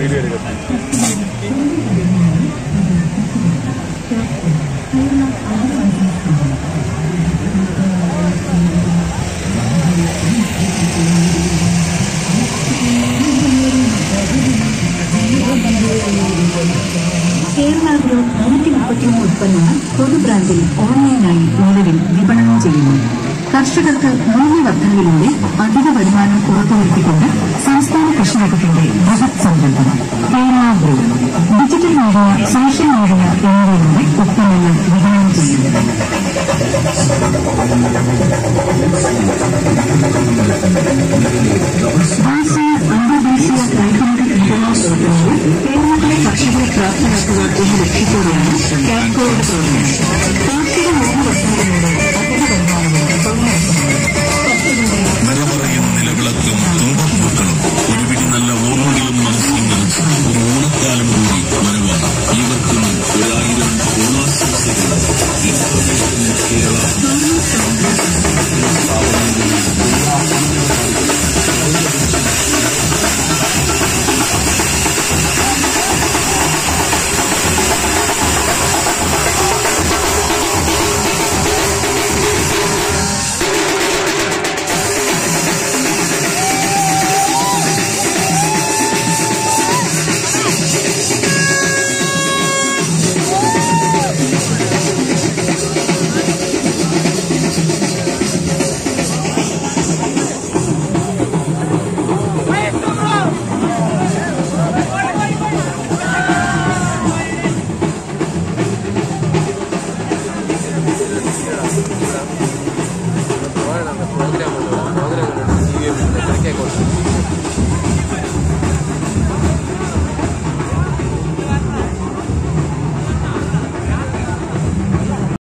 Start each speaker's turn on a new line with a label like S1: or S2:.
S1: video എടുക്കുന്നത്
S2: Kerala group നൂറ്റി മുപ്പത്തിയൊന്ന് ഉൽപ്പന്നങ്ങൾ പൊതു ബ്രാൻഡിൽ ഓൺലൈനായി നിലവിൽ വിപണനം ചെയ്യുന്നു കർഷകർക്ക് മൂല്യവർദ്ധനവിലൂടെ അധിക വരുമാനം ഉറപ്പുവരുത്തിക്കൊണ്ട് സംസ്ഥാന കൃഷി വകുപ്പിന്റെ ബൃഹത് സംരംഭം Kerala group digital media social media എന്നിവയിലൂടെ ഉൽപ്പന്നങ്ങൾ വിപണനം ചെയ്യുന്നു ദേശീയ അന്തർദേശീയ കയറ്റുമതി വിപണന പ്രവർത്തനങ്ങൾ കേരളത്തിലെ കർഷകരെ പ്രാപ്തരാക്കുക എന്ന ലക്ഷ്യത്തോടെയാണ് കാപ്കോയുടെ പ്രവർത്തനം കാർഷിക മൂല്യവർദ്ധനവിലൂടെ